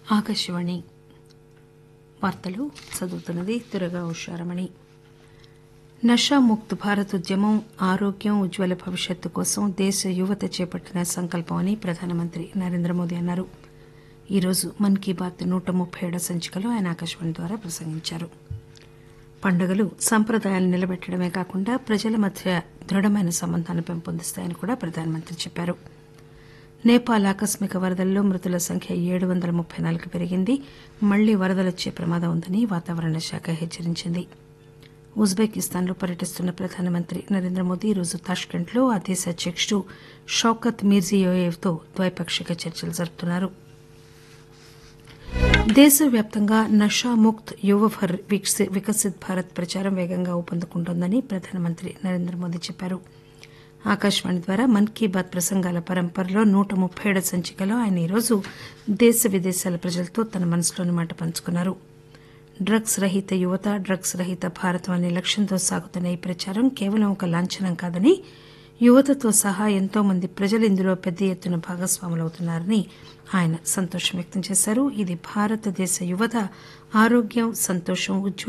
ఆకాశవాణి వార్తలు చదువుతున్నది దురగా ఉషారమణి నషాముక్త్ భారత్ ఉద్యమం ఆరోగ్యం ఉజ్వల భవిష్యత్తు కోసం దేశ యువత చేపట్టిన సంకల్పం అని ప్రధానమంత్రి నరేంద్ర మోదీ అన్నారు ఈరోజు మన్ కీ బాత్ నూట ముప్పై ఏడో సంచికలో ఆయన ఆకాశవాణి ద్వారా ప్రసంగించారు పండుగలు సంప్రదాయాలను నిలబెట్టడమే కాకుండా ప్రజల మధ్య దృఢమైన సంబంధాన్ని పెంపొందిస్తాయని కూడా ప్రధానమంత్రి చెప్పారు నేపాల్ ఆకస్మిక వరదల్లో మృతుల సంఖ్య ఏడు వందల ముప్పై నాలుగు పెరిగింది మళ్లీ వరదలొచ్చే ప్రమాదం ఉందని వాతావరణ శాఖ హెచ్చరించింది ఉజ్బెకిస్తాన్లో పర్యటిస్తున్న ప్రధానమంత్రి నరేంద్ర మోదీ ఈరోజు తాష్కెంట్లో ఆ దేశ అధ్యకుడు షౌకత్ మీర్జియోయేవ్తో ద్వైపాక్షిక చర్చలు జరుపుతున్నారు దేశవ్యాప్తంగా నషాముక్త్ యువ ఫర్ వికసిత్ భారత్ ప్రచారం వేగంగా ఊపందుకుంటోందని ప్రధానమంత్రి నరేంద్ర మోదీ చెప్పారు ఆకాశవాణి ద్వారా మన్ కీ బాత్ ప్రసంగాల పరంపరలో నూట ముప్పై ఏడు సంచికలో ఆయన ఈరోజు దేశ విదేశాల ప్రజలతో తన మనసులోని మాట పంచుకున్నారు డ్రగ్స్ రహిత యువత డ్రగ్స్ రహిత భారతం అనే లక్ష్యంతో సాగుతున్న ఈ ప్రచారం కేవలం ఒక లాంఛనం కాదని యువతతో సహా ఎంతో మంది ప్రజలు ఇందులో పెద్ద ఎత్తున భాగస్వాములవుతున్నారని ఆయన సంతోషం వ్యక్తం చేశారు ఇది భారతదేశ యువత ఆరోగ్యం సంతోషం ఉజ్వల